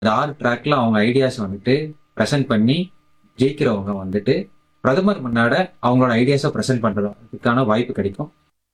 இந்த ஆறு ட்ராக்ல அவங்க ஐடியாஸ் வந்துட்டு ப்ரெசென்ட் பண்ணி ஜெயிக்கிறவங்க வந்துட்டு பிரதமர் முன்னாட அவங்களோட ஐடியாஸை ப்ரெசென்ட் பண்றதுக்கான வாய்ப்பு கிடைக்கும்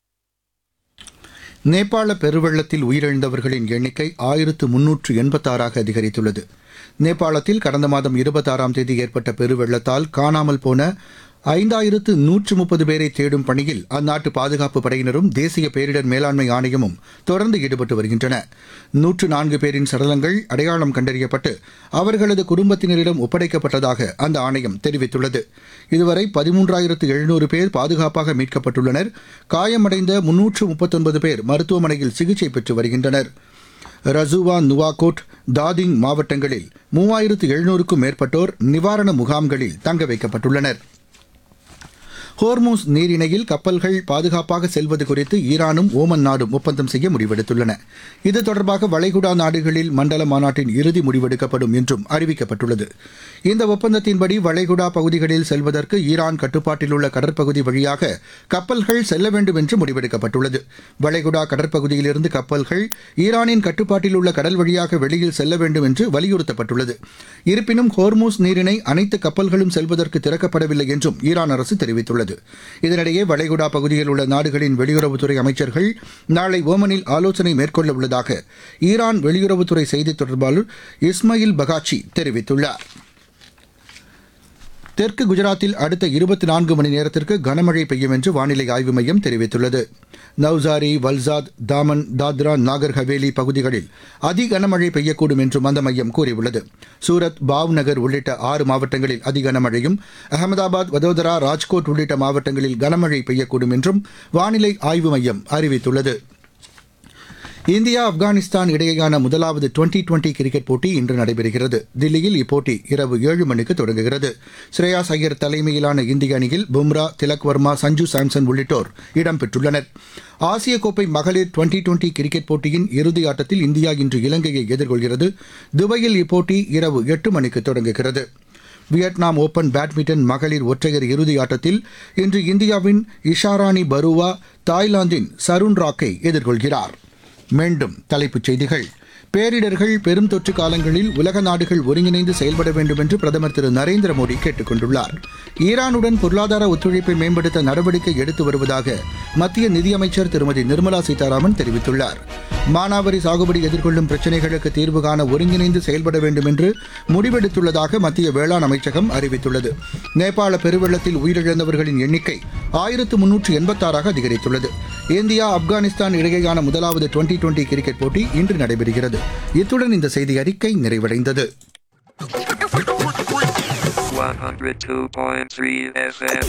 நேபாள பெருவெள்ளத்தில் உயிரிழந்தவர்களின் எண்ணிக்கை ஆயிரத்து முன்னூற்று எண்பத்தாறாக அதிகரித்துள்ளது நேபாளத்தில் கடந்த மாதம் இருபத்தாறாம் தேதி ஏற்பட்ட பெருவெள்ளத்தால் காணாமல் போன ஐந்தாயிரத்து நூற்று முப்பது பேரை தேடும் பணியில் அந்நாட்டு பாதுகாப்பு படையினரும் தேசிய பேரிடர் மேலாண்மை ஆணையமும் தொடர்ந்து ஈடுபட்டு வருகின்றன நூற்று நான்கு பேரின் சடலங்கள் அடையாளம் கண்டறியப்பட்டு அவர்களது குடும்பத்தினரிடம் ஒப்படைக்கப்பட்டதாக அந்த ஆணையம் தெரிவித்துள்ளது இதுவரை பதிமூன்றாயிரத்து எழுநூறு பேர் பாதுகாப்பாக மீட்கப்பட்டுள்ளனர் காயமடைந்த முன்னூற்று முப்பத்தொன்பது பேர் மருத்துவமனையில் சிகிச்சை பெற்று வருகின்றனர் ரசுவா நுவாகோட் தாதிங் மாவட்டங்களில் மூவாயிரத்து எழுநூறுக்கும் மேற்பட்டோர் நிவாரண முகாம்களில் தங்க வைக்கப்பட்டுள்ளனர் ஹோர்மூஸ் நீரிணையில் கப்பல்கள் பாதுகாப்பாக செல்வது குறித்து ஈரானும் ஓமன் நாடும் ஒப்பந்தம் செய்ய முடிவெடுத்துள்ளன இது தொடர்பாக வளைகுடா நாடுகளில் மண்டல மாநாட்டின் இறுதி முடிவெடுக்கப்படும் என்றும் அறிவிக்கப்பட்டுள்ளது இந்த ஒப்பந்தத்தின்படி வளைகுடா பகுதிகளில் செல்வதற்கு ஈரான் கட்டுப்பாட்டில் உள்ள கடற்பகுதி வழியாக கப்பல்கள் செல்ல வேண்டும் என்று முடிவெடுக்கப்பட்டுள்ளது வளைகுடா கடற்பகுதியிலிருந்து கப்பல்கள் ஈரானின் கட்டுப்பாட்டில் உள்ள கடல் வழியாக வெளியில் செல்ல வேண்டும் என்று வலியுறுத்தப்பட்டுள்ளது இருப்பினும் ஹோர்மூஸ் நீரிணை அனைத்து கப்பல்களும் செல்வதற்கு திறக்கப்படவில்லை என்றும் ஈரான் அரசு தெரிவித்துள்ளது இதனிடையே வளைகுடா பகுதியில் உள்ள நாடுகளின் வெளியுறவுத்துறை அமைச்சர்கள் நாளை ஓமனில் ஆலோசனை மேற்கொள்ள உள்ளதாக ஈரான் வெளியுறவுத்துறை செய்தித் தொடர்பாளர் இஸ்மாயில் பகாச்சி தெரிவித்துள்ளார் தெற்கு குஜராத்தில் அடுத்த இருபத்தி நான்கு மணி நேரத்திற்கு கனமழை பெய்யும் என்று வானிலை ஆய்வு மையம் தெரிவித்துள்ளது நவ்சாரி வல்சாத் தாமன் தாத்ரா நாகர் ஹவேலி பகுதிகளில் அதி கனமழை பெய்யக்கூடும் என்றும் அந்த மையம் கூறியுள்ளது சூரத் பாவ்நகர் உள்ளிட்ட ஆறு மாவட்டங்களில் அதி கனமழையும் அகமதாபாத் வதோதரா ராஜ்கோட் உள்ளிட்ட மாவட்டங்களில் கனமழை பெய்யக்கூடும் என்றும் வானிலை ஆய்வு மையம் அறிவித்துள்ளது இந்தியா ஆப்கானிஸ்தான் இடையேயான முதலாவது டுவெண்டி டுவெண்டி கிரிக்கெட் போட்டி இன்று நடைபெறுகிறது தில்லியில் இப்போட்டி இரவு ஏழு மணிக்கு தொடங்குகிறது ஸ்ரேயாஸ் ஐயர் தலைமையிலான இந்திய அணியில் பும்ரா திலக் வர்மா சஞ்சு சாம்சன் உள்ளிட்டோர் இடம்பெற்றுள்ளனர் ஆசிய கோப்பை மகளிர் டுவெண்டி டுவெண்டி கிரிக்கெட் போட்டியின் இறுதி ஆட்டத்தில் இந்தியா இன்று இலங்கையை எதிர்கொள்கிறது துபாயில் இப்போட்டி இரவு எட்டு மணிக்கு தொடங்குகிறது வியட்நாம் ஓபன் பேட்மிண்டன் மகளிர் ஒற்றையர் இறுதி ஆட்டத்தில் இன்று இந்தியாவின் இஷாராணி பருவா தாய்லாந்தின் சருண் ராக்கை எதிர்கொள்கிறார் மீண்டும் தலைப்புச் செய்திகள் பேரிடர்கள் பெரும் தொற்று காலங்களில் உலக நாடுகள் ஒருங்கிணைந்து செயல்பட வேண்டும் என்று பிரதமர் திரு நரேந்திர மோடி கேட்டுக் கொண்டுள்ளார் ஈரானுடன் பொருளாதார ஒத்துழைப்பை மேம்படுத்த நடவடிக்கை எடுத்து வருவதாக மத்திய நிதியமைச்சர் திருமதி நிர்மலா சீதாராமன் தெரிவித்துள்ளார் மானாவரி சாகுபடி எதிர்கொள்ளும் பிரச்சினைகளுக்கு தீர்வு காண ஒருங்கிணைந்து செயல்பட வேண்டும் என்று முடிவெடுத்துள்ளதாக மத்திய வேளாண் அமைச்சகம் அறிவித்துள்ளது நேபாள பெருவெள்ளத்தில் உயிரிழந்தவர்களின் எண்ணிக்கை ஆயிரத்து முன்னூற்று எண்பத்தாறாக அதிகரித்துள்ளது இந்தியா ஆப்கானிஸ்தான் இடையேயான முதலாவது டுவெண்டி டுவெண்டி கிரிக்கெட் போட்டி இன்று நடைபெறுகிறது இத்துடன் இந்த செய்தி அறிக்கை நிறைவடைந்தது 102.3 FM.